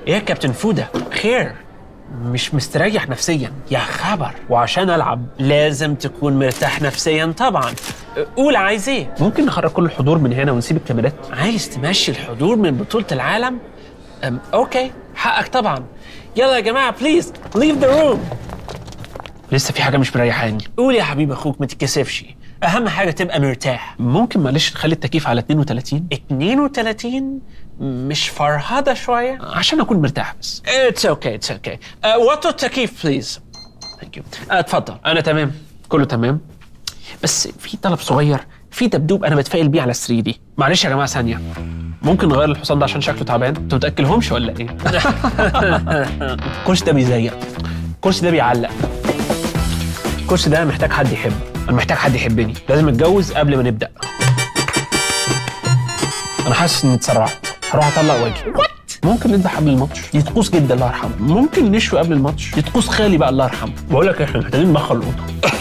ايه يا كابتن فوده خير مش مستريح نفسيا يا خبر وعشان العب لازم تكون مرتاح نفسيا طبعا قول عايز ايه ممكن نخرج كل الحضور من هنا ونسيب الكاميرات عايز تمشي الحضور من بطولة العالم أم اوكي حقك طبعا يلا يا جماعة بليز ليف ذا روم لسه في حاجة مش مريحاني قول يا حبيب اخوك ما تتكسفش اهم حاجة تبقى مرتاح ممكن معلش نخلي التكييف على 32 32 مش فرهدة شوية عشان اكون مرتاح بس اتس اوكي اتس اوكي وطوا التكييف بليز ثانك يو اتفضل انا تمام كله تمام بس في طلب صغير في دبدوب انا بتفائل بيه على 3 دي معلش يا جماعه ثانيه ممكن نغير الحصان ده عشان شكله تعبان انتوا متاكلهمش ولا ايه الكرسي ده بيزيق الكرسي ده بيعلق الكرسي ده محتاج حد يحب انا محتاج حد يحبني لازم اتجوز قبل ما نبدا انا حاسس اني اتسرعت هروح اطلق واجي ممكن نذبح قبل الماتش يطقوس جدا الله يرحمه ممكن نشوي قبل الماتش يطقوس خالي بقى الله يرحمه بقول لك احنا محتاجين نبخر الاوضه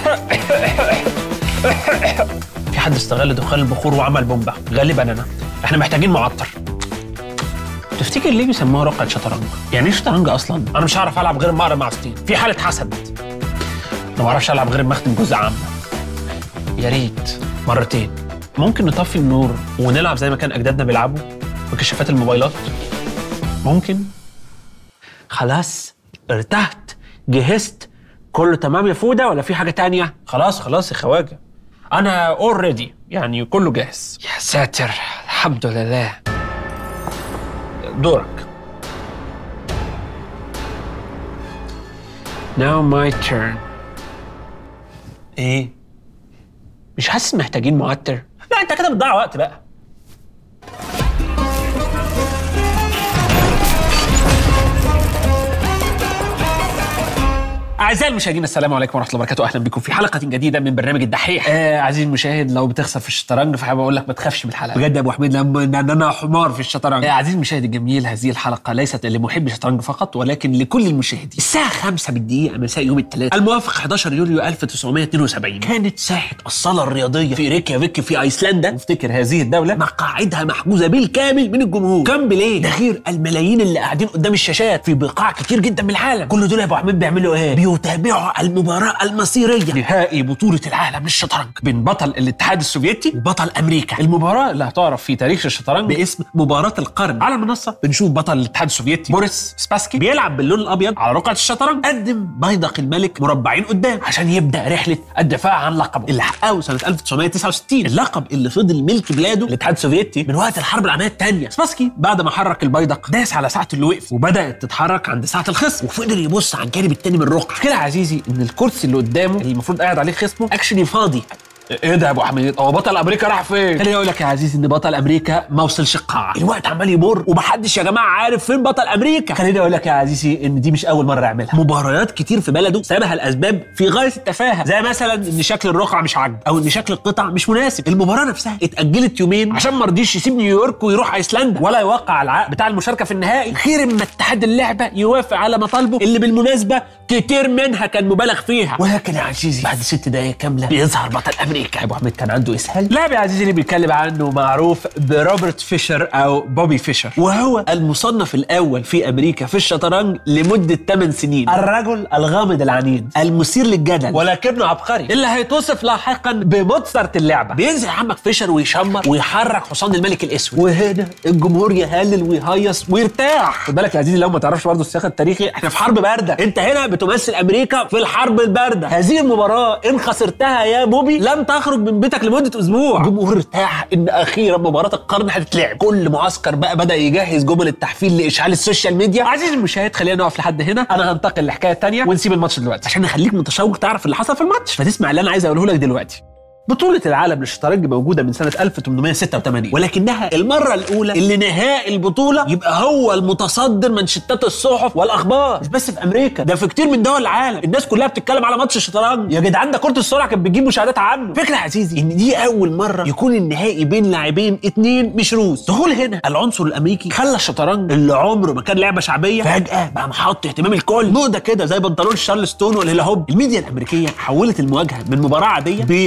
في حد استغل دخان البخور وعمل بومبا غالبا انا احنا محتاجين معطر تفتكر ليه بيسموها رقعة شطرنج؟ يعني ايه شطرنج اصلا؟ انا مش هعرف العب غير ما اقرا مع ستين، في حالة حسد. انا ما اعرفش العب غير ما اختم جزء عامة. يا ريت مرتين. ممكن نطفي النور ونلعب زي ما كان اجدادنا بيلعبوا بكشافات الموبايلات؟ ممكن؟ خلاص ارتحت جهزت كله تمام يا فودة ولا في حاجة تانية؟ خلاص خلاص يا خواجة أنا اوريدي يعني كله جاهز يا ساتر الحمد لله دورك Now my turn ايه؟ مش حاسس محتاجين معتر؟ لا انت كده بتضيع وقت بقى أعزائي المشاهدين السلام عليكم ورحمة الله وبركاته أهلا بكم في حلقة جديدة من برنامج الدحيح آه عزيزي المشاهد لو بتخسر في الشطرنج فحابب أقول لك ما تخافش من الحلقة بجد يا أبو حميد لما إن أنا حمار في الشطرنج آه عزيزي المشاهد الجميل هذه الحلقة ليست لمحبي الشطرنج فقط ولكن لكل المشاهدين الساعة 5 بالدقيقة مساء يوم الثلاث الموافق 11 يوليو 1972 كانت ساحة الصالة الرياضية في ريكيافيك في أيسلندا افتكر هذه الدولة مقاعدها محجوزة بالكامل من الجمهور كم بليه ده غير الملايين اللي قاعدين قدام الشاشات في بقاع كتير جدا من العالم كل دول يا ابو حميد بيعملوا ايه بيتابعوا المباراة المصيرية نهائي بطولة العالم للشطرنج بين بطل الاتحاد السوفيتي وبطل امريكا المباراة اللي هتعرف في تاريخ الشطرنج باسم مباراة القرن على المنصة بنشوف بطل الاتحاد السوفيتي بوريس سباسكي بيلعب باللون الابيض على رقعة الشطرنج قدم بيدق الملك مربعين قدام عشان يبدا رحلة الدفاع عن لقبه اللي حققه سنة 1969 اللقب اللي فضل ملك بلاده الاتحاد السوفيتي من وقت الحرب العالمية الثانية سباسكي بعد ما حرك البيدق داس على ساعة اللي وقف وبدأت تتحرك عند ساعة الخصم وفضل يبص على الجانب الثاني من الرقعة كده يا عزيزي ان الكرسي اللي قدامه اللي المفروض قاعد عليه خصمه اكشلي فاضي ايه ده يا ابو حميد هو بطل امريكا راح فين خليني اقول لك يا عزيزي ان بطل امريكا ما وصلش القاعه الوقت عمال يمر ومحدش يا جماعه عارف فين بطل امريكا خليني اقول لك يا عزيزي ان دي مش اول مره يعملها مباريات كتير في بلده سببها الاسباب في غايه التفاهه زي مثلا ان شكل الرقعه مش عاجبه او ان شكل القطع مش مناسب المباراه نفسها اتاجلت يومين عشان ما رضيش يسيب نيويورك ويروح ايسلندا ولا يوقع العقد بتاع المشاركه في النهائي غير اما اتحاد اللعبه يوافق على مطالبه اللي بالمناسبه كتير منها كان مبالغ فيها ولكن يا عزيزي بعد ست دقايق كامله بيظهر بطل امريكا ابو حميد كان عنده اسهال لاعب يا عزيزي اللي بيتكلم عنه معروف بروبرت فيشر او بوبي فيشر وهو المصنف الاول في امريكا في الشطرنج لمده 8 سنين الرجل الغامض العنيد المثير للجدل ولكنه عبقري اللي هيتوصف لاحقا بموتسارت اللعبه بينزل عمك فيشر ويشمر ويحرك حصان الملك الاسود وهنا الجمهور يهلل ويهيص ويرتاح خد بالك يا عزيزي لو ما تعرفش برضه السياق التاريخي احنا في حرب بارده انت هنا بتمثل امريكا في الحرب البارده هذه المباراه ان خسرتها يا بوبي لن تخرج من بيتك لمده اسبوع الجمهور ارتاح ان اخيرا مباراه القرن هتتلعب كل معسكر بقى بدا يجهز جمل التحفيل لاشعال السوشيال ميديا عزيزي المشاهد خلينا نقف لحد هنا انا هنتقل لحكايه تانية ونسيب الماتش دلوقتي عشان نخليك متشوق تعرف اللي حصل في الماتش فتسمع اللي انا عايز اقوله لك دلوقتي بطولة العالم للشطرنج موجودة من سنة 1886 ولكنها المرة الأولى اللي نهائي البطولة يبقى هو المتصدر منشطات الصحف والأخبار مش بس في أمريكا ده في كتير من دول العالم الناس كلها بتتكلم على ماتش الشطرنج يا جدعان ده كرة السرعة كانت بتجيب مشاهدات عنه فكرة يا عزيزي إن دي أول مرة يكون النهائي بين لاعبين اتنين مش روس دخول هنا العنصر الأمريكي خلى الشطرنج اللي عمره ما كان لعبة شعبية فجأة بقى محط اهتمام الكل موضة كده زي بنطلون شارلستون والهيلا هوب الميديا الأمريكية حولت المواجهة من مباراة عادية بين لاعبين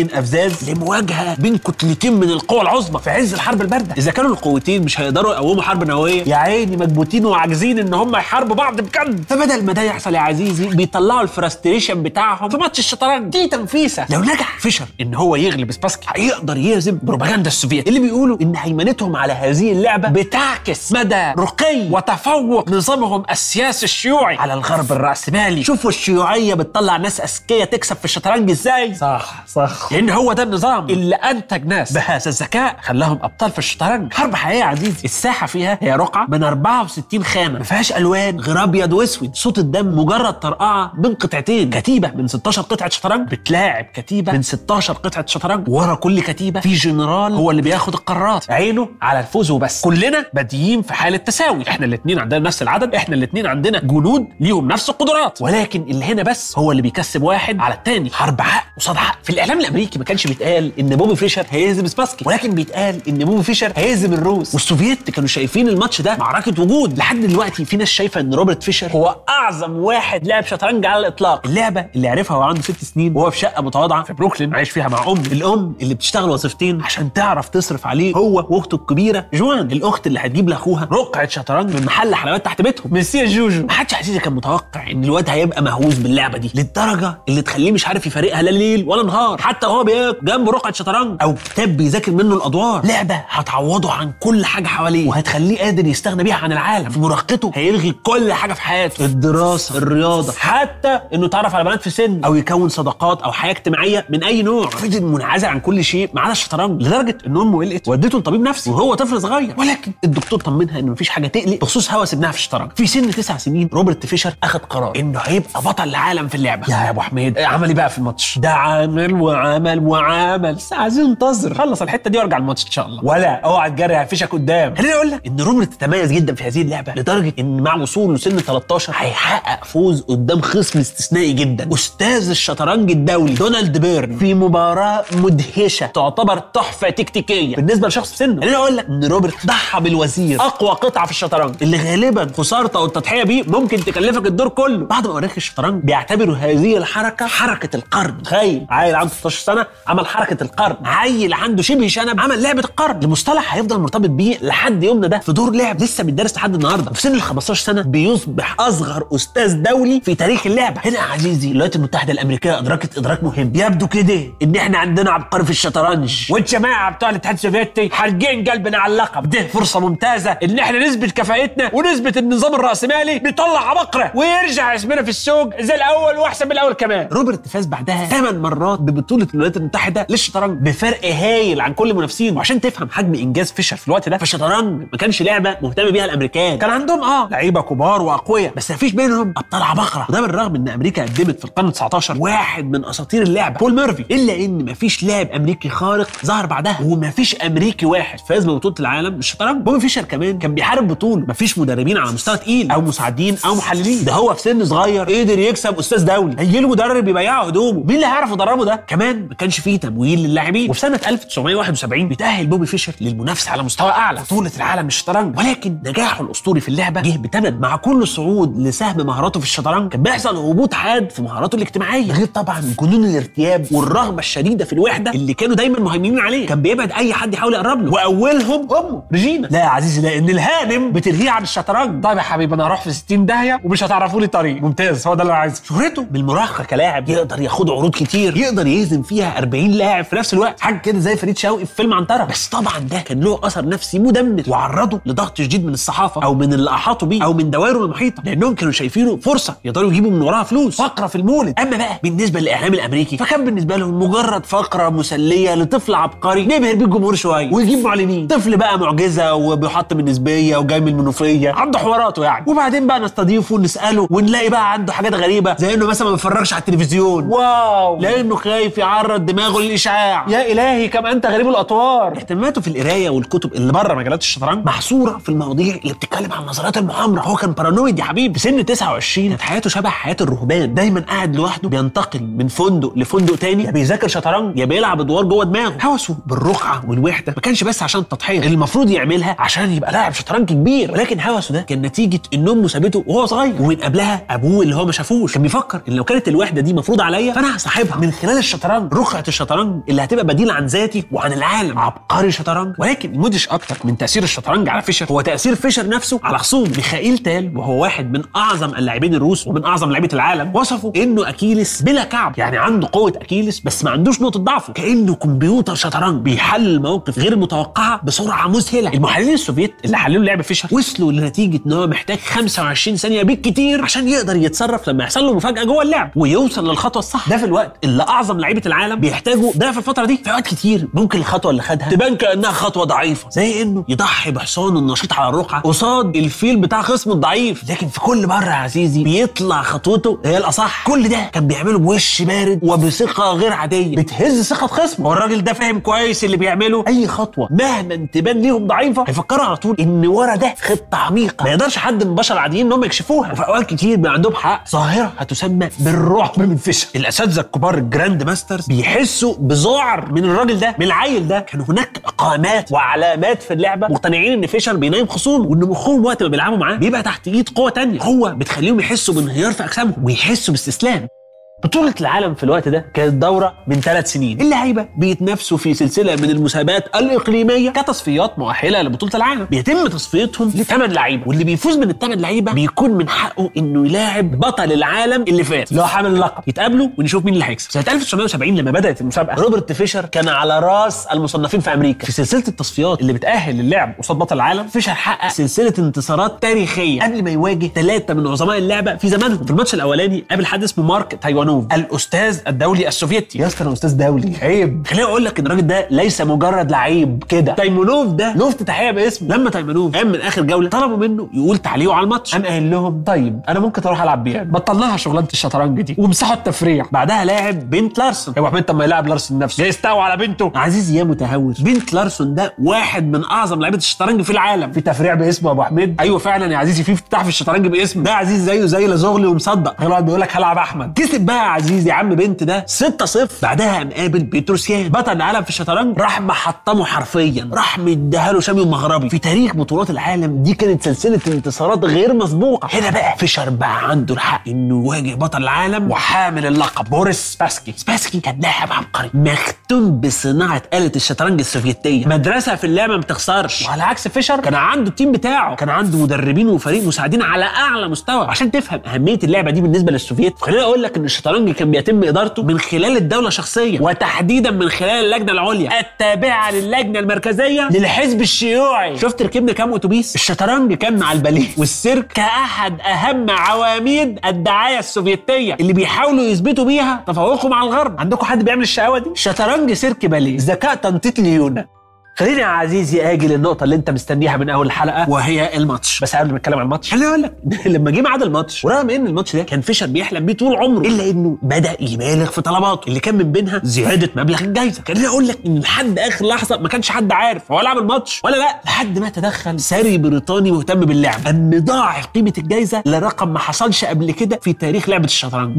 بين افزاز لمواجهه بين كتلتين من القوى العظمى في عز الحرب البارده اذا كانوا القوتين مش هيقدروا يقوموا حرب نوويه يا عيني مكبوتين وعاجزين ان هم يحاربوا بعض بجد فبدل ما ده يحصل يا عزيزي بيطلعوا الفرستريشن بتاعهم في ماتش الشطرنج دي تنفيسه لو نجح فيشر ان هو يغلب سباسكي هيقدر يهزم بروباغندا السوفيت اللي بيقولوا ان هيمنتهم على هذه اللعبه بتعكس مدى رقي وتفوق نظامهم السياسي الشيوعي على الغرب الراسمالي شوفوا الشيوعيه بتطلع ناس اذكياء تكسب في الشطرنج ازاي صح صح لان هو ده النظام اللي انتج ناس بهذا الذكاء خلاهم ابطال في الشطرنج حرب حقيقيه يا عزيزي الساحه فيها هي رقعه من 64 خانه ما فيهاش الوان غير ابيض واسود صوت الدم مجرد طرقعه بين قطعتين كتيبه من 16 قطعه شطرنج بتلاعب كتيبه من 16 قطعه شطرنج ورا كل كتيبه في جنرال هو اللي بياخد القرارات عينه على الفوز وبس كلنا بادئين في حاله تساوي احنا الاثنين عندنا نفس العدد احنا الاثنين عندنا جنود ليهم نفس القدرات ولكن اللي هنا بس هو اللي بيكسب واحد على الثاني حرب حق قصاد حق في الاعلام الامريكي ما كانش بيتقال ان بوبي فيشر هيهزم سباسكي ولكن بيتقال ان بوبي فيشر هيهزم الروس والسوفييت كانوا شايفين الماتش ده معركه وجود لحد دلوقتي في ناس شايفه ان روبرت فيشر هو اعظم واحد لعب شطرنج على الاطلاق اللعبه اللي عرفها وهو عنده ست سنين وهو في شقه متواضعه في بروكلين عايش فيها مع ام الام اللي بتشتغل وظيفتين عشان تعرف تصرف عليه هو واخته الكبيره جوان الاخت اللي هتجيب لاخوها رقعه شطرنج من محل حلويات تحت بيتهم ميسي جوجو ما حدش عزيزي كان متوقع ان الواد هيبقى مهووس باللعبه دي للدرجه اللي تخليه مش عارف يفارقها لا ليل ولا نهار حتى وهو بياكل جنبه رقعه شطرنج او كتاب بيذاكر منه الادوار لعبه هتعوضه عن كل حاجه حواليه وهتخليه قادر يستغنى بيها عن العالم في مراهقته هيلغي كل حاجه في حياته الدراسه الرياضه حتى انه يتعرف على بنات في سن او يكون صداقات او حياه اجتماعيه من اي نوع فضل منعزل عن كل شيء ما عدا الشطرنج لدرجه ان امه قلقت ودته لطبيب نفسي وهو طفل صغير ولكن الدكتور طمنها ان مفيش حاجه تقلق بخصوص هوس ابنها في الشطرنج في سن تسع سنين روبرت فيشر اخذ قرار انه هيبقى بطل العالم في اللعبه يا ابو حميد عمل ايه بقى في الماتش ده عمل وعمل وعمل بس عايزين ننتظر خلص الحته دي وارجع الماتش ان شاء الله ولا اوعى تجري هفشك قدام خليني اقول لك ان روبرت تميز جدا في هذه اللعبه لدرجه ان مع وصوله لسن 13 هيحقق فوز قدام خصم استثنائي جدا استاذ الشطرنج الدولي دونالد بيرن في مباراه مدهشه تعتبر تحفه تكتيكيه بالنسبه لشخص في سنه خليني اقول لك ان روبرت ضحى بالوزير اقوى قطعه في الشطرنج اللي غالبا خسارته او التضحيه بيه ممكن تكلفك الدور كله بعد ما اوريك الشطرنج بيعتبروا هذه الحركه حركه القرن تخيل عيل عنده 16 سنه عمل حركه القرن عيل عنده شبه شنب عمل لعبه القرن المصطلح هيفضل مرتبط بيه لحد يومنا ده في دور لعب لسه بيدرس لحد النهارده في سن ال 15 سنه بيصبح اصغر استاذ دولي في تاريخ اللعبه هنا يا عزيزي الولايات المتحده الامريكيه ادركت ادراك مهم يبدو كده ان احنا عندنا عبقري في الشطرنج والجماعه بتوع الاتحاد السوفيتي حارجين قلبنا على اللقب ده فرصه ممتازه ان احنا نثبت كفاءتنا ونثبت النظام الراسمالي بيطلع عبقره ويرجع اسمنا في السوق زي الاول واحسن من الاول كمان روبرت فاز بعدها ثمان مرات ببطوله الولايات المتحده للشطرنج بفرق هايل عن كل منافسينه وعشان تفهم حجم انجاز فيشر في الوقت ده فالشطرنج ما كانش لعبه مهتم بيها الامريكان كان عندهم اه لعيبه كبار واقوياء بس ما فيش بينهم ابطال عباقره وده بالرغم ان امريكا قدمت في القرن 19 واحد من اساطير اللعبه بول ميرفي الا ان ما فيش لاعب امريكي خارق ظهر بعدها وما فيش امريكي واحد فاز ببطوله العالم بالشطرنج بوبي فيشر كمان كان بيحارب بطوله ما فيش مدربين على مستوى تقيل او مساعدين او محللين ده هو في سن صغير قدر يكسب استاذ دولي هيجي له مدرب يبيعه هدومه مين اللي هيعرف يدربه ده كمان ما كانش فيه تمويل للاعبين وفي سنه 1971 بيتاهل بوبي فيشر للمنافسه على مستوى اعلى بطوله العالم الشطرنج ولكن نجاحه الاسطوري في اللعبه جه بثمن مع كل صعود لسهم مهاراته في الشطرنج كان بيحصل هبوط حاد في مهاراته الاجتماعيه غير طبعا جنون الارتياب والرغبه الشديده في الوحده اللي كانوا دايما مهيمنين عليه كان بيبعد اي حد يحاول يقرب له واولهم امه ريجينا لا يا عزيزي لان الهانم بتلهيه عن الشطرنج طيب يا حبيبي انا هروح في 60 داهيه ومش هتعرفوا لي طريق ممتاز هو ده اللي انا عايزه شهرته بالمراهقه كلاعب يقدر ياخد عروض كتير يقدر يهزم فيها 40 لاعب في نفس الوقت حاجه كده زي فريد شوقي في فيلم عنتره بس طبعا ده كان له اثر نفسي مدمر وعرضه لضغط شديد من الصحافه او من اللي احاطوا بيه او من دوائره المحيطه لانهم كانوا شايفينه فرصه يقدروا يجيبوا من وراها فلوس فقره في المولد اما بقى بالنسبه للاعلام الامريكي فكان بالنسبه لهم مجرد فقره مسليه لطفل عبقري نبهر بيه الجمهور شويه ويجيب معلنين طفل بقى معجزه وبيحط من النسبيه وجاي من المنوفيه عنده حواراته يعني وبعدين بقى نستضيفه ونساله ونلاقي بقى عنده حاجات غريبه زي انه مثلا ما بيتفرجش على التلفزيون واو لانه خايف يعرض دماغه للاشعاع يا الهي كم انت غريب الاطوار اهتماماته في القرايه والكتب اللي بره مجالات الشطرنج محصوره في المواضيع اللي بتتكلم عن نظريات المؤامره هو كان بارانويد يا حبيبي في سن 29 كانت حياته شبه حياه الرهبان دايما قاعد لوحده بينتقل من فندق لفندق تاني يا بيذاكر شطرنج يا بيلعب ادوار جوه دماغه هوسه بالرقعه والوحده ما كانش بس عشان التضحيه اللي المفروض يعملها عشان يبقى لاعب شطرنج كبير ولكن هوسه ده كان نتيجه ان امه سابته وهو صغير ومن قبلها ابوه اللي هو ما شافوش كان بيفكر ان لو كانت الوحده دي مفروضه عليا فانا هصاحبها من خلال الشطرنج الشطرنج رقعه الشطرنج اللي هتبقى بديل عن ذاتي وعن العالم عبقري شطرنج ولكن مدهش اكتر من تاثير الشطرنج على فيشر هو تاثير فيشر نفسه على خصوم ميخائيل تال وهو واحد من اعظم اللاعبين الروس ومن اعظم لعيبه العالم وصفه انه اكيلس بلا كعب يعني عنده قوه اكيلس بس ما عندوش نقطه ضعفه كانه كمبيوتر شطرنج بيحلل مواقف غير متوقعه بسرعه مذهله المحللين السوفيت اللي حللوا لعب فيشر وصلوا لنتيجه ان هو محتاج 25 ثانيه بالكتير عشان يقدر يتصرف لما يحصل له مفاجاه جوه اللعب ويوصل للخطوه الصح ده في الوقت اللي اعظم لعيبه العالم بيحتاجوا ده في الفتره دي في اوقات كتير ممكن الخطوه اللي خدها تبان كانها خطوه ضعيفه زي انه يضحي بحصانه النشيط على الرقعه قصاد الفيل بتاع خصمه الضعيف لكن في كل مره يا عزيزي بيطلع خطوته هي الاصح كل ده كان بيعمله بوش بارد وبثقه غير عاديه بتهز ثقه خصمه هو الراجل ده فاهم كويس اللي بيعمله اي خطوه مهما تبان ليهم ضعيفه هيفكروا على طول ان ورا ده خطه عميقه ما يقدرش حد من البشر العاديين ان هم يكشفوها وفي اوقات كتير بيبقى عندهم حق ظاهره هتسمى بالرعب من فيشر الاساتذه الكبار الجراند ماسترز بيحسوا بذعر من الراجل ده من العيل ده كان هناك اقامات وعلامات في اللعبه مقتنعين ان فيشر بينام خصومه وان مخهم وقت ما بيلعبوا معاه بيبقى تحت ايد قوه تانية هو بتخليهم يحسوا بانهيار في اجسامهم ويحسوا باستسلام بطولة العالم في الوقت ده كانت دورة من ثلاث سنين اللعيبة بيتنافسوا في سلسلة من المسابقات الإقليمية كتصفيات مؤهلة لبطولة العالم بيتم تصفيتهم لثمان لعيبة واللي بيفوز من الثمان لعيبة بيكون من حقه إنه يلاعب بطل العالم اللي فات اللي هو حامل اللقب يتقابلوا ونشوف مين اللي هيكسب سنة 1970 لما بدأت المسابقة روبرت فيشر كان على راس المصنفين في أمريكا في سلسلة التصفيات اللي بتأهل للعب قصاد بطل العالم فيشر حقق سلسلة انتصارات تاريخية قبل ما يواجه ثلاثة من عظماء اللعبة في زمانهم في الماتش الأولاني قابل حد اسمه مارك تايوانوف الاستاذ الدولي السوفيتي يا اسطى انا استاذ دولي عيب خليني اقول لك ان الراجل ده ليس مجرد لعيب كده تايمونوف ده له افتتاحيه باسمه لما تايمونوف قام من اخر جوله طلبوا منه يقول تعليقه على الماتش قام قايل لهم طيب انا ممكن اروح العب بيها بطلناها شغلانه الشطرنج دي ومسحوا التفريع بعدها لاعب بنت لارسون يا ابو حميد طب ما يلعب لارسون نفسه جاي يستوى على بنته عزيزي يا متهور بنت لارسون ده واحد من اعظم لعيبه الشطرنج في العالم في تفريع باسمه يا ابو حميد ايوه فعلا يا عزيزي في افتتاح في الشطرنج باسمه ده عزيز زيه زي لازوغلي ومصدق هيقعد بيقول لك هلعب احمد كسب بقى يا عزيزي يا عم بنت ده 6-0 بعدها قام قابل بيتروسيان بطل العالم في الشطرنج راح محطمه حرفيا راح مديها له شامي ومغربي في تاريخ بطولات العالم دي كانت سلسله انتصارات غير مسبوقه هنا بقى فيشر بقى عنده الحق انه يواجه بطل العالم وحامل اللقب بوريس سباسكي سباسكي كان لاعب عبقري مختوم بصناعه آلة الشطرنج السوفيتيه مدرسه في اللعبه ما بتخسرش وعلى عكس فيشر كان عنده التيم بتاعه كان عنده مدربين وفريق مساعدين على اعلى مستوى عشان تفهم اهميه اللعبه دي بالنسبه للسوفيت خليني اقول لك ان الشطرنج كان بيتم ادارته من خلال الدوله شخصيا وتحديدا من خلال اللجنه العليا التابعه للجنه المركزيه للحزب الشيوعي شفت ركبنا كام اتوبيس الشطرنج كان مع الباليه والسيرك كاحد اهم عواميد الدعايه السوفيتيه اللي بيحاولوا يثبتوا بيها تفوقهم على الغرب عندكم حد بيعمل الشقاوه دي شطرنج سيرك باليه ذكاء تنطيط ليونا خليني يا عزيزي اجي للنقطه اللي انت مستنيها من اول الحلقه وهي الماتش بس قبل ما نتكلم عن الماتش خليني اقول لك لما جه ميعاد الماتش ورغم ان الماتش ده كان فيشر بيحلم بيه طول عمره الا انه بدا يبالغ في طلباته اللي كان من بينها زياده مبلغ الجائزه خليني اقول لك ان لحد اخر لحظه ما كانش حد عارف هو لعب الماتش ولا لا لحد ما تدخل ساري بريطاني مهتم باللعبه ان ضاعف قيمه الجائزه لرقم ما حصلش قبل كده في تاريخ لعبه الشطرنج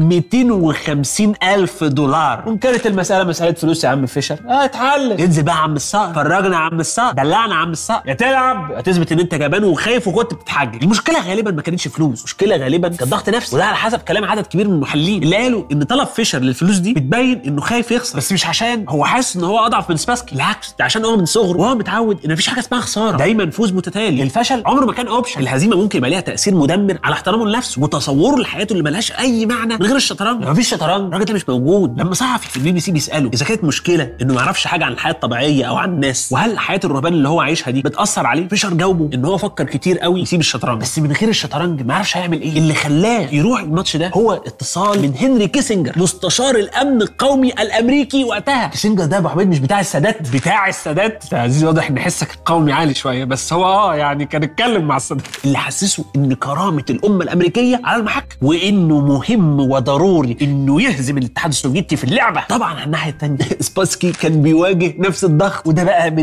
250 الف دولار وان كانت المساله مساله فلوس يا عم فيشر اه اتعلم انزل بقى يا عم الصقر فرجنا يا عم الصقر دلعنا يا عم الصقر يا تلعب يا تثبت ان انت جبان وخايف وكنت بتتحجج المشكله غالبا ما كانتش فلوس المشكله غالبا كان ضغط نفسي وده على حسب كلام عدد كبير من المحللين اللي قالوا ان طلب فيشر للفلوس دي بتبين انه خايف يخسر بس مش عشان هو حاسس ان هو اضعف من سباسكي بالعكس ده عشان هو من صغره وهو متعود ان مفيش حاجه اسمها خساره دايما فوز متتالي الفشل عمره ما كان اوبشن الهزيمه ممكن يبقى ليها تاثير مدمر على احترامه لنفسه وتصوره لحياته اللي ملهاش اي معنى من غير الشطرنج مفيش شطرنج الراجل ده مش موجود لما صحفي في البي بي سي بيساله اذا كانت مشكله انه ما يعرفش حاجه عن الحياه الطبيعيه او عن الناس وهل حياه الرهبان اللي هو عايشها دي بتاثر عليه فيشر جاوبه ان هو فكر كتير قوي يسيب الشطرنج بس من غير الشطرنج ما يعرفش هيعمل ايه اللي خلاه يروح الماتش ده هو اتصال من هنري كيسنجر مستشار الامن القومي الامريكي وقتها كيسنجر ده يا ابو حميد مش بتاع السادات بتاع السادات يا عزيزي واضح ان حسك القومي عالي شويه بس هو اه يعني كان اتكلم مع السادات اللي حسسه ان كرامه الامه الامريكيه على المحك وانه مهم وضروري انه يهزم الاتحاد السوفيتي في اللعبه طبعا على الناحيه الثانيه سباسكي كان بيواجه نفس الضغط وده بقى من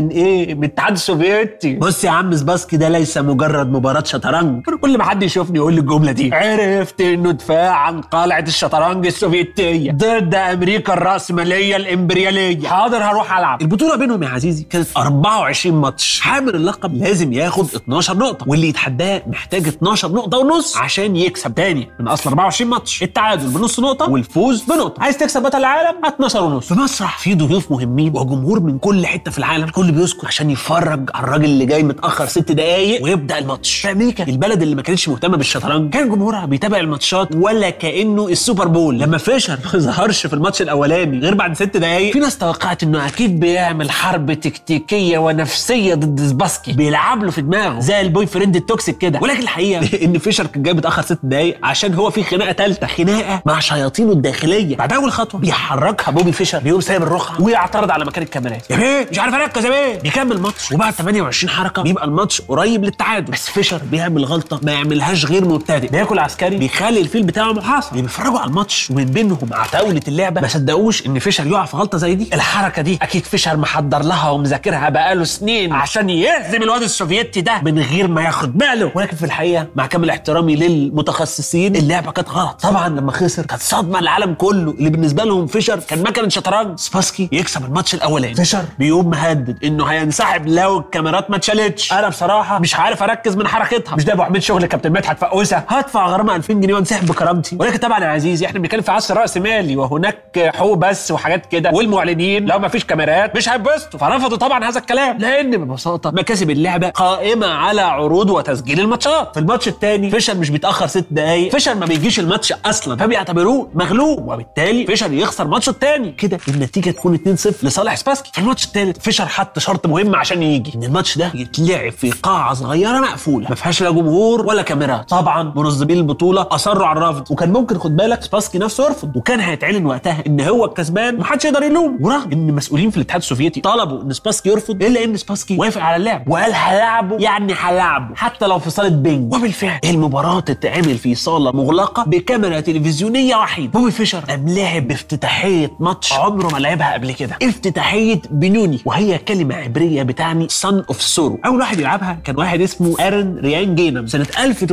من ايه من الاتحاد السوفيتي بص يا عم سباسكي ده ليس مجرد مباراة شطرنج أنا كل ما حد يشوفني يقول لي الجمله دي عرفت انه دفاع عن قلعه الشطرنج السوفيتيه ضد امريكا الراسماليه الامبرياليه حاضر هروح العب البطولة بينهم يا عزيزي كانت 24 ماتش حامل اللقب لازم ياخد 12 نقطة واللي يتحداه محتاج 12 نقطة ونص عشان يكسب تاني من اصل 24 ماتش التعادل بنص نقطة والفوز بنقطة عايز تكسب بطل العالم 12 ونص في مسرح في ضيوف مهمين وجمهور من كل حتة في العالم الكل بيسكت عشان يتفرج على الراجل اللي جاي متأخر ست دقايق ويبدأ الماتش في امريكا البلد اللي ما كانتش مهتمة بالشطرنج كان جمهورها بيتابع الماتشات ولا كأنه السوبر بول لما فيشر ما ظهرش في الماتش الاولاني غير بعد ست دقايق في ناس توقعت انه اكيد بيعمل حرب تكتيكيه ونفسيه ضد سباسكي بيلعب له في دماغه زي البوي فريند التوكسيك كده ولكن الحقيقه ان فيشر كان جاي متاخر ست دقايق عشان هو في خناقه ثالثه خناقه مع شياطينه الداخليه بعد اول خطوه بيحركها بوبي فيشر بيقوم سايب الرخعه ويعترض على مكان الكاميرات يا بيه مش عارف اركز يا بيه بيكمل ماتش وبعد 28 حركه بيبقى الماتش قريب للتعادل بس فيشر بيعمل غلطه ما يعملهاش غير مبتدئ بياكل عسكري بيخلي الفيل بتاعه محاصر اللي بيتفرجوا على الماتش ومن بينهم عتاوله اللعبه ما صدقوش ان فيشر يقع في غلطه زي دي الحركه دي اكيد فيشر محضر لها ومذاكرها بقاله سنين عشان يهزم الواد السوفيتي ده من غير ما ياخد باله ولكن في الحقيقه مع كامل احترامي للمتخصصين اللعبه كانت غلط طبعا لما خسر كانت صدمه للعالم كله اللي بالنسبه لهم فيشر كان مكنه شطرنج سباسكي يكسب الماتش الاولاني فيشر بيقوم مهدد انه هينسحب لو الكاميرات ما اتشالتش انا بصراحه مش عارف اركز من حركتها مش ده ابو حميد شغل كابتن مدحت فقوسه هدفع غرامه 2000 جنيه وانسحب بكرامتي ولكن طبعا يا عزيزي احنا بنتكلم في عصر راس مالي وهناك حقوق بس وحاجات كده والمعلنين لو ما فيش كاميرات مش هيتبسطوا فرفضوا طبعا هذا الكلام لان ببساطه مكاسب اللعبه قائمه على عروض وتسجيل الماتشات في الماتش الثاني فيشر مش بيتاخر ست دقايق فيشر ما بيجيش الماتش اصلا فبيعتبروه مغلوب وبالتالي فيشر يخسر ماتشه الثاني كده النتيجه تكون 2-0 لصالح سباسكي في الماتش الثالث فيشر حط شرط مهم عشان يجي ان الماتش ده يتلعب في قاعه صغيره مقفوله ما فيهاش لا جمهور ولا كاميرات طبعا منظمين البطوله اصروا على الرفض وكان ممكن خد بالك سباسكي نفسه يرفض وكان هيتعلن وقتها ان هو الكسبان ومحدش يقدر يلوم ورغم ان مسؤولين في الاتحاد السوفيتي طلبوا ان سباسكي يرفض الا ان سباسكي وافق على اللعب وقال هلعبه يعني هلعبه حتى لو في صاله بينج وبالفعل المباراه تتعمل في صاله مغلقه بكاميرا تلفزيونيه وحيده بوبي فيشر قام لعب بافتتاحيه ماتش عمره ما لعبها قبل كده افتتاحيه بنوني وهي كلمه عبريه بتعني سن اوف سورو اول واحد يلعبها كان واحد اسمه ارن ريان جينم سنه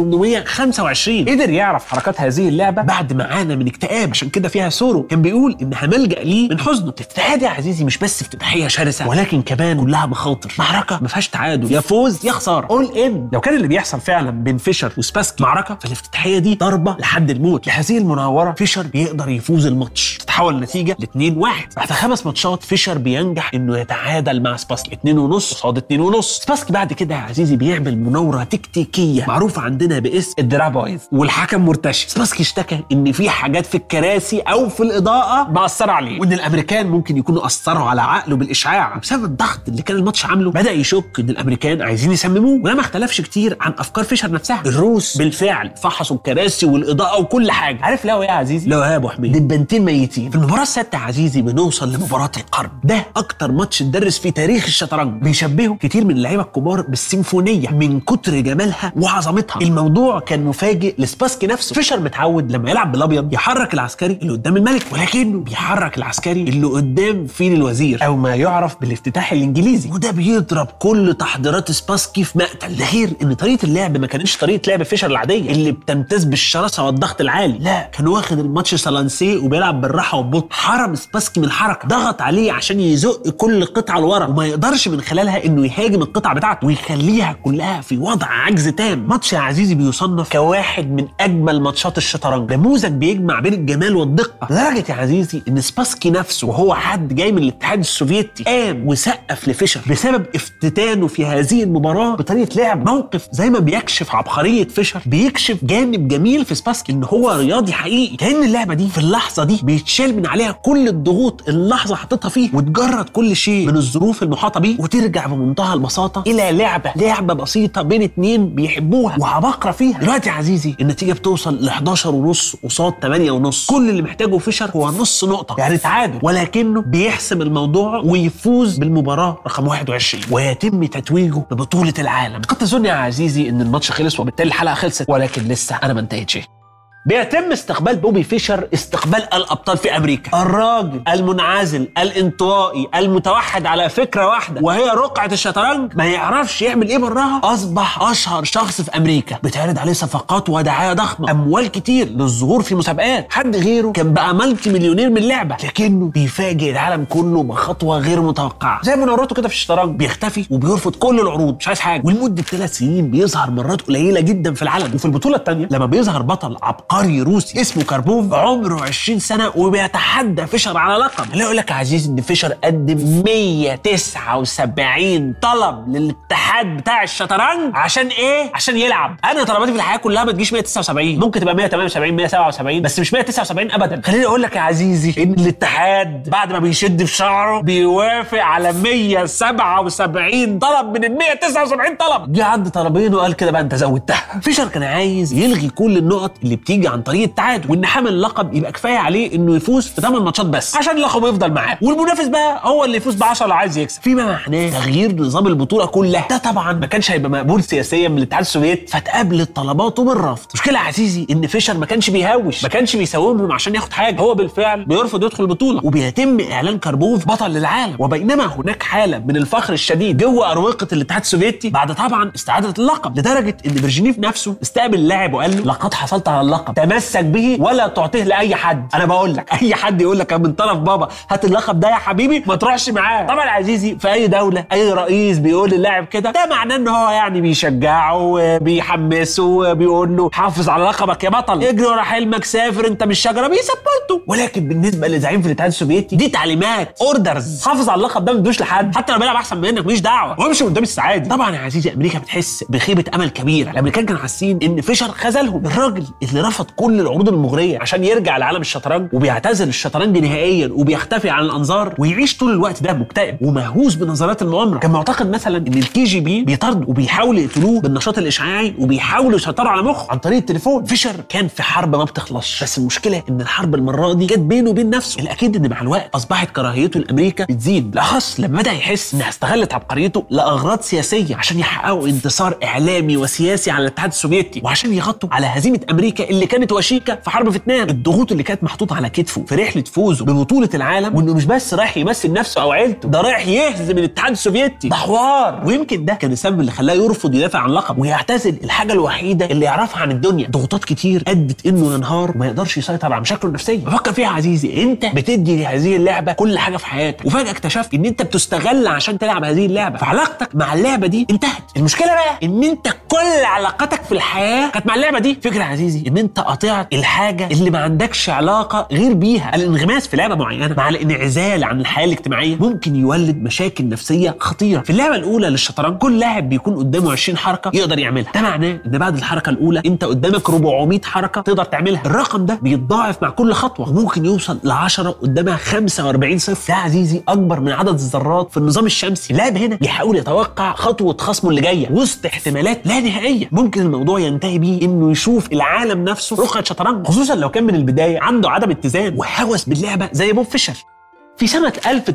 1825 قدر يعرف حركات هذه اللعبه بعد ما عانى من اكتئاب عشان كده فيها سورو كان بيقول انها ملجا ليه من حزنه الافتتاحيه دي يا عزيزي مش بس افتتاحيه شرسه ولكن كمان كلها مخاطر معركه ما فيهاش تعادل يا فوز يا خساره اول ان لو كان اللي بيحصل فعلا بين فيشر وسباسكي معركه فالافتتاحيه دي ضربه لحد الموت لهذه المناوره فيشر بيقدر يفوز الماتش تتحول النتيجه ل 2 1 بعد خمس ماتشات فيشر بينجح انه يتعادل مع سباسكي 2 ونص قصاد 2 ونص سباسكي بعد كده يا عزيزي بيعمل مناوره تكتيكيه معروفه عندنا باسم الدراع بايظ والحكم مرتشي سباسكي اشتكى ان في حاجات في الكراسي او في الاضاءه مأثرة عليه وان الامريكان ممكن يكونوا اثروا على عقله بالاشعاع بسبب الضغط اللي كان الماتش عامله بدا يشك ان الامريكان عايزين يسمموه وده ما اختلفش كتير عن افكار فيشر نفسها الروس بالفعل فحصوا الكراسي والاضاءه وكل حاجه عارف لو ايه يا عزيزي لو يا ابو حميد دبنتين ميتين في المباراه السادسه يا عزيزي بنوصل لمباراه القرن ده اكتر ماتش اتدرس في تاريخ الشطرنج بيشبهه كتير من اللعيبه الكبار بالسيمفونيه من كتر جمالها وعظمتها الموضوع كان مفاجئ لسباسكي نفسه فيشر متعود لما يلعب بالابيض يحرك العسكري اللي قدام الملك ولكنه بيحرك العسكري اللي قدام فيل الوزير او ما يعرف بالافتتاح الانجليزي وده بيضرب كل تحضيرات سباسكي في مقتل ده غير ان طريقه اللعب ما كانتش طريقه لعب فيشر العاديه اللي بتمتاز بالشراسه والضغط العالي لا كان واخد الماتش سالانسيه وبيلعب بالراحه والبطء حرم سباسكي من الحركه ضغط عليه عشان يزق كل قطعه لورا وما يقدرش من خلالها انه يهاجم القطعه بتاعته ويخليها كلها في وضع عجز تام ماتش يا عزيزي بيصنف كواحد من اجمل ماتشات الشطرنج نموذج بيجمع بين الجمال والدقه لدرجه يا عزيزي ان سباسكي نفسه وهو حد جاي من الاتحاد السوفيتي قام وسقف لفيشر بسبب افتتانه في هذه المباراه بطريقه لعب موقف زي ما بيكشف عبقريه فيشر بيكشف جانب جميل في سباسكي ان هو رياضي حقيقي كان اللعبه دي في اللحظه دي بيتشال من عليها كل الضغوط اللي اللحظه حاططها فيه وتجرد كل شيء من الظروف المحاطه بيه وترجع بمنتهى البساطه الى لعبه لعبه بسيطه بين اتنين بيحبوها وعباقره فيها دلوقتي يا عزيزي النتيجه بتوصل ل 11 ونص قصاد 8 ونص كل اللي محتاجه فيشر هو نص نقطه يعني تعادل ولكنه بيحسم الموضوع ويفوز بالمباراه رقم 21 ويتم تتويجه ببطوله العالم قد تظن يا عزيزي ان الماتش خلص وبالتالي الحلقه خلصت ولكن لسه انا ما انتهيتش بيتم استقبال بوبي فيشر استقبال الابطال في امريكا الراجل المنعزل الانطوائي المتوحد على فكره واحده وهي رقعه الشطرنج ما يعرفش يعمل ايه براها اصبح اشهر شخص في امريكا بتعرض عليه صفقات ودعايه ضخمه اموال كتير للظهور في مسابقات حد غيره كان بقى مالتي مليونير من اللعبه لكنه بيفاجئ العالم كله بخطوه غير متوقعه زي مناوراته كده في الشطرنج بيختفي وبيرفض كل العروض مش عايز حاجه ولمده ثلاث سنين بيظهر مرات قليله جدا في العالم وفي البطوله الثانيه لما بيظهر بطل عبقري روسي اسمه كاربوف عمره 20 سنه وبيتحدى فيشر على لقب لا يقول لك يا عزيزي ان فيشر قدم 179 طلب للاتحاد بتاع الشطرنج عشان ايه عشان يلعب انا طلباتي في الحياه كلها ما تجيش 179 ممكن تبقى 178 177 بس مش 179 ابدا خليني اقول لك يا عزيزي ان الاتحاد بعد ما بيشد في شعره بيوافق على 177 طلب من ال 179 طلب جه عند طلبين وقال كده بقى انت زودتها فيشر كان عايز يلغي كل النقط اللي بتيجي عن طريق التعادل وان حامل اللقب يبقى كفايه عليه انه يفوز في 8 ماتشات بس عشان اللقب يفضل معاه والمنافس بقى هو اللي يفوز ب 10 لو عايز يكسب فيما معناه تغيير نظام البطوله كلها ده طبعا ما كانش هيبقى مقبول سياسيا من الاتحاد السوفيتي فتقابلت طلباته بالرفض مشكله يا عزيزي ان فيشر ما كانش بيهوش ما كانش بيساومهم عشان ياخد حاجه هو بالفعل بيرفض يدخل البطوله وبيتم اعلان كاربوف بطل للعالم وبينما هناك حاله من الفخر الشديد جوه اروقه الاتحاد السوفيتي بعد طبعا استعاده اللقب لدرجه ان برجينيف نفسه استقبل اللاعب وقال له لقد حصلت على اللقب تمسك به ولا تعطيه لاي حد انا بقول لك اي حد يقول لك من طرف بابا هات اللقب ده يا حبيبي ما تروحش معاه طبعا يا عزيزي في اي دوله اي رئيس بيقول للاعب كده ده معناه ان هو يعني بيشجعه بيحمسه بيقول له حافظ على لقبك يا بطل اجري ورا حلمك سافر انت مش شجره بيسبورته ولكن بالنسبه لزعيم في الاتحاد السوفيتي دي تعليمات اوردرز حافظ على اللقب ده ما تدوش لحد حتى لو بيلعب احسن منك ماليش دعوه وامشي قدام السعادي طبعا يا عزيزي امريكا بتحس بخيبه امل كبيره الامريكان كانوا حاسين ان فيشر خذلهم الراجل اللي رفض كل العروض المغريه عشان يرجع لعالم الشطرنج وبيعتزل الشطرنج نهائيا وبيختفي عن الانظار ويعيش طول الوقت ده مكتئب ومهووس بنظريات المؤامره كان معتقد مثلا ان الكي جي بي بيطارد وبيحاولوا يقتلوه بالنشاط الاشعاعي وبيحاولوا يسيطروا على مخه عن طريق التليفون فيشر كان في حرب ما بتخلصش بس المشكله ان الحرب المره دي جت بينه وبين نفسه الاكيد ان مع الوقت اصبحت كراهيته لامريكا بتزيد بالاخص لما بدا يحس انها استغلت عبقريته لاغراض سياسيه عشان يحققوا انتصار اعلامي وسياسي على الاتحاد السوفيتي وعشان يغطوا على هزيمه امريكا اللي كانت وشيكه في حرب فيتنام الضغوط اللي كانت محطوطه على كتفه في رحله فوزه ببطوله العالم وانه مش بس رايح يمثل نفسه او عيلته ده رايح يهزم الاتحاد السوفيتي ده حوار ويمكن ده كان السبب اللي خلاه يرفض يدافع عن لقب ويعتزل الحاجه الوحيده اللي يعرفها عن الدنيا ضغوطات كتير ادت انه ينهار وما يقدرش يسيطر على مشاكله النفسيه فكر فيها يا عزيزي انت بتدي لهذه اللعبه كل حاجه في حياتك وفجاه اكتشفت ان انت بتستغل عشان تلعب هذه اللعبه فعلاقتك مع اللعبه دي انتهت المشكله بقى ان انت كل علاقتك في الحياه كانت مع اللعبه دي فكره يا عزيزي ان انت قطعت الحاجه اللي ما عندكش علاقه غير بيها الانغماس في لعبه معينه مع الانعزال عن الحياه الاجتماعيه ممكن يولد مشاكل نفسيه خطيره في اللعبه الاولى للشطرنج كل لاعب بيكون قدامه 20 حركه يقدر يعملها ده معناه ان بعد الحركه الاولى انت قدامك 400 حركه تقدر تعملها الرقم ده بيتضاعف مع كل خطوه وممكن يوصل ل 10 قدامها 45 صفر ده يا عزيزي اكبر من عدد الذرات في النظام الشمسي اللاعب هنا بيحاول يتوقع خطوه خصمه اللي جايه وسط احتمالات لا نهائيه ممكن الموضوع ينتهي بيه انه يشوف العالم نفسه رقعه شطرنج خصوصا لو كان من البدايه عنده عدم اتزان وهوس باللعبه زي بوب فيشر في سنة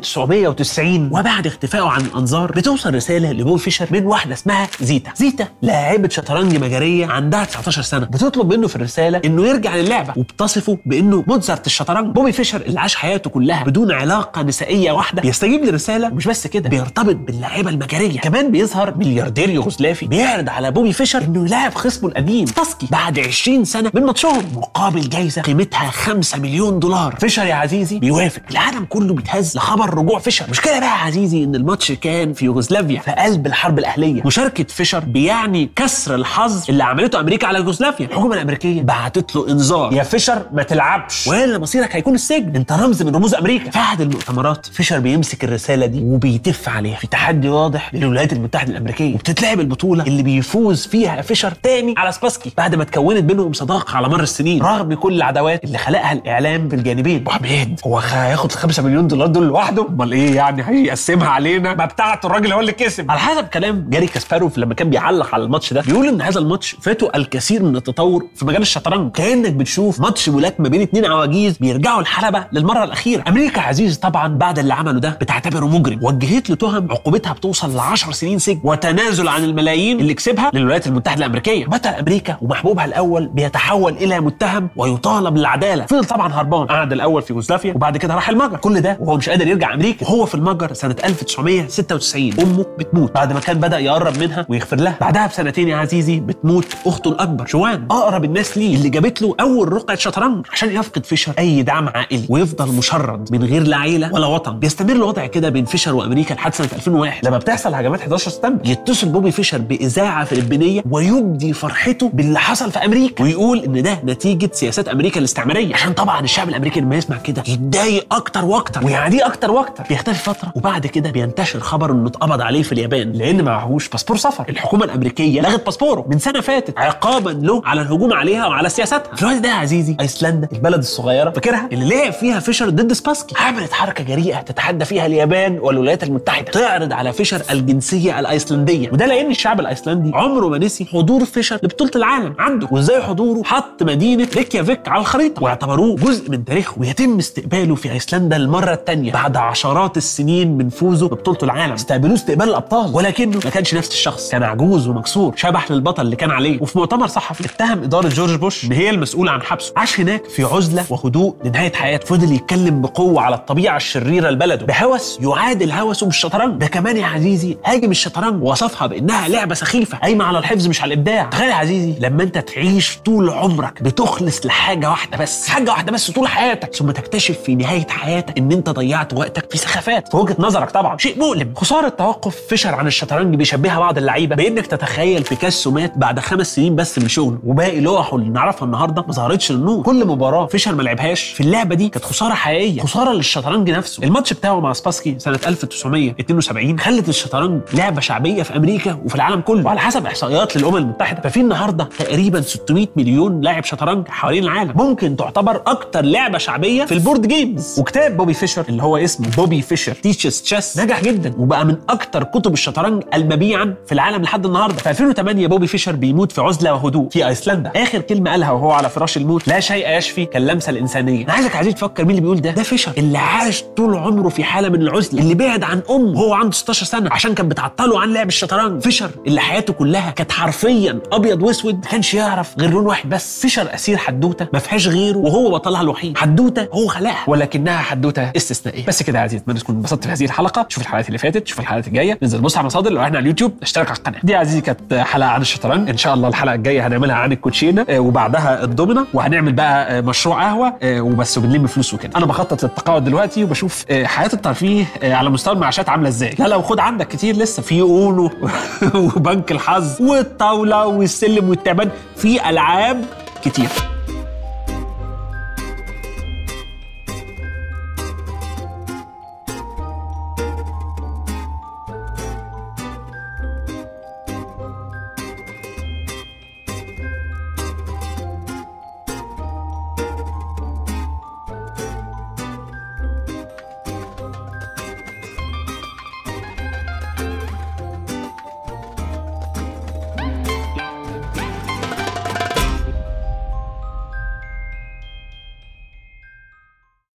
1990 وبعد اختفائه عن الأنظار بتوصل رسالة لبول فيشر من واحدة اسمها زيتا زيتا لاعبة شطرنج مجرية عندها 19 سنة بتطلب منه في الرسالة إنه يرجع للعبة وبتصفه بإنه موتزارت الشطرنج بوبي فيشر اللي عاش حياته كلها بدون علاقة نسائية واحدة بيستجيب للرسالة ومش بس كده بيرتبط باللاعبة المجرية كمان بيظهر ملياردير يوغوسلافي بيعرض على بوبي فيشر إنه يلاعب خصمه القديم تاسكي بعد 20 سنة من ماتشهم مقابل جايزة قيمتها 5 مليون دولار فيشر يا عزيزي بيوافق العالم كله بيتهز لخبر رجوع فيشر مشكله بقى يا عزيزي ان الماتش كان في يوغوسلافيا في قلب الحرب الاهليه مشاركه فيشر بيعني كسر الحظ اللي عملته امريكا على يوغوسلافيا الحكومه الامريكيه بعتت له انذار يا فيشر ما تلعبش والا مصيرك هيكون السجن انت رمز من رموز امريكا في احد المؤتمرات فيشر بيمسك الرساله دي وبيتف عليها في تحدي واضح للولايات المتحده الامريكيه وبتتلعب البطوله اللي بيفوز فيها فيشر تاني على سباسكي بعد ما اتكونت بينهم صداقه على مر السنين رغم كل العداوات اللي خلقها الاعلام في الجانبين ابو حميد هو هياخد 5 مليون مليون دولار دول لوحده امال ايه يعني هيقسمها علينا ما بتاعته الراجل هو اللي كسب على حسب كلام جاري كاسباروف لما كان بيعلق على الماتش ده بيقول ان هذا الماتش فاته الكثير من التطور في مجال الشطرنج كانك بتشوف ماتش ملاكمه بين اتنين عواجيز بيرجعوا الحلبه للمره الاخيره امريكا عزيز طبعا بعد اللي عمله ده بتعتبره مجرم وجهت له تهم عقوبتها بتوصل ل 10 سنين سجن وتنازل عن الملايين اللي كسبها للولايات المتحده الامريكيه بطل امريكا ومحبوبها الاول بيتحول الى متهم ويطالب بالعداله فضل طبعا هربان قعد الاول في يوغوسلافيا وبعد كده راح المجر كل ده وهو مش قادر يرجع امريكا وهو في المجر سنه 1996 امه بتموت بعد ما كان بدا يقرب منها ويغفر لها بعدها بسنتين يا عزيزي بتموت اخته الاكبر جوان اقرب الناس ليه اللي جابت له اول رقعه شطرنج عشان يفقد فيشر اي دعم عائلي ويفضل مشرد من غير لا عيله ولا وطن بيستمر الوضع كده بين فيشر وامريكا لحد سنه 2001 لما بتحصل هجمات 11 سبتمبر يتصل بوبي فيشر باذاعه فلبينيه ويبدي فرحته باللي حصل في امريكا ويقول ان ده نتيجه سياسات امريكا الاستعماريه عشان طبعا الشعب الامريكي لما يسمع كده يتضايق اكتر واكتر ويعاديه اكتر واكتر بيختفي فتره وبعد كده بينتشر خبر انه اتقبض عليه في اليابان لان معهوش باسبور سفر الحكومه الامريكيه لغت باسبوره من سنه فاتت عقابا له على الهجوم عليها وعلى سياساتها في الوقت ده يا عزيزي ايسلندا البلد الصغيره فاكرها اللي لعب فيها فيشر ضد سباسكي عملت حركه جريئه تتحدى فيها اليابان والولايات المتحده تعرض على فيشر الجنسيه الايسلنديه وده لان الشعب الايسلندي عمره ما نسي حضور فيشر لبطوله العالم عنده وازاي حضوره حط مدينه ريكيافيك على الخريطه واعتبروه جزء من تاريخه ويتم استقباله في ايسلندا المره الثانيه بعد عشرات السنين من فوزه ببطوله العالم استقبلوه استقبال الابطال ولكنه ما كانش نفس الشخص كان عجوز ومكسور شبح للبطل اللي كان عليه وفي مؤتمر صحفي اتهم اداره جورج بوش ان هي المسؤوله عن حبسه عاش هناك في عزله وهدوء لنهايه حياته فضل يتكلم بقوه على الطبيعه الشريره لبلده بهوس يعادل هوسه بالشطرنج ده كمان يا عزيزي هاجم الشطرنج ووصفها بانها لعبه سخيفه قايمه على الحفظ مش على الابداع تخيل يا عزيزي لما انت تعيش طول عمرك بتخلص لحاجه واحده بس حاجه واحده بس طول حياتك ثم تكتشف في نهايه حياتك ان انت ضيعت وقتك في سخافات في وجهه نظرك طبعا شيء مؤلم خساره توقف فيشر عن الشطرنج بيشبهها بعض اللعيبه بانك تتخيل بيكاسو مات بعد خمس سنين بس من شغله وباقي لوحه اللي نعرفها النهارده ما ظهرتش للنور كل مباراه فيشر ما لعبهاش في اللعبه دي كانت خساره حقيقيه خساره للشطرنج نفسه الماتش بتاعه مع سباسكي سنه 1972 خلت الشطرنج لعبه شعبيه في امريكا وفي العالم كله وعلى حسب احصائيات للامم المتحده ففي النهارده تقريبا 600 مليون لاعب شطرنج حوالين العالم ممكن تعتبر اكتر لعبه شعبيه في البورد جيمز وكتاب بوبي فيشر اللي هو اسمه بوبي فيشر تيتشز تشيس نجح جدا وبقى من اكتر كتب الشطرنج المبيعا في العالم لحد النهارده في 2008 بوبي فيشر بيموت في عزله وهدوء في ايسلندا اخر كلمه قالها وهو على فراش الموت لا شيء يشفي كاللمسه الانسانيه انا عايزك عايز تفكر مين اللي بيقول ده ده فيشر اللي عاش طول عمره في حاله من العزله اللي بعد عن امه وهو عنده 16 سنه عشان كان بتعطله عن لعب الشطرنج فيشر اللي حياته كلها كانت حرفيا ابيض واسود ما كانش يعرف غير لون واحد بس فيشر اسير حدوته ما فيهاش غيره وهو بطلها الوحيد حدوته هو خلقها ولكنها حدوته استثنائيه بس كده يا عزيزي اتمنى تكون انبسطت في هذه الحلقه شوف الحلقات اللي فاتت شوف الحلقات الجايه ننزل نبص على المصادر لو احنا على اليوتيوب اشترك على القناه دي يا عزيزي كانت حلقه عن الشطرنج ان شاء الله الحلقه الجايه هنعملها عن الكوتشينه آه، وبعدها الدومينه وهنعمل بقى آه، مشروع قهوه آه، وبس وبنلم فلوس وكده انا بخطط للتقاعد دلوقتي وبشوف آه، حياه الترفيه آه، على مستوى المعاشات عامله ازاي لا لو خد عندك كتير لسه في اونو وبنك الحظ والطاوله والسلم والتعبان في العاب كتير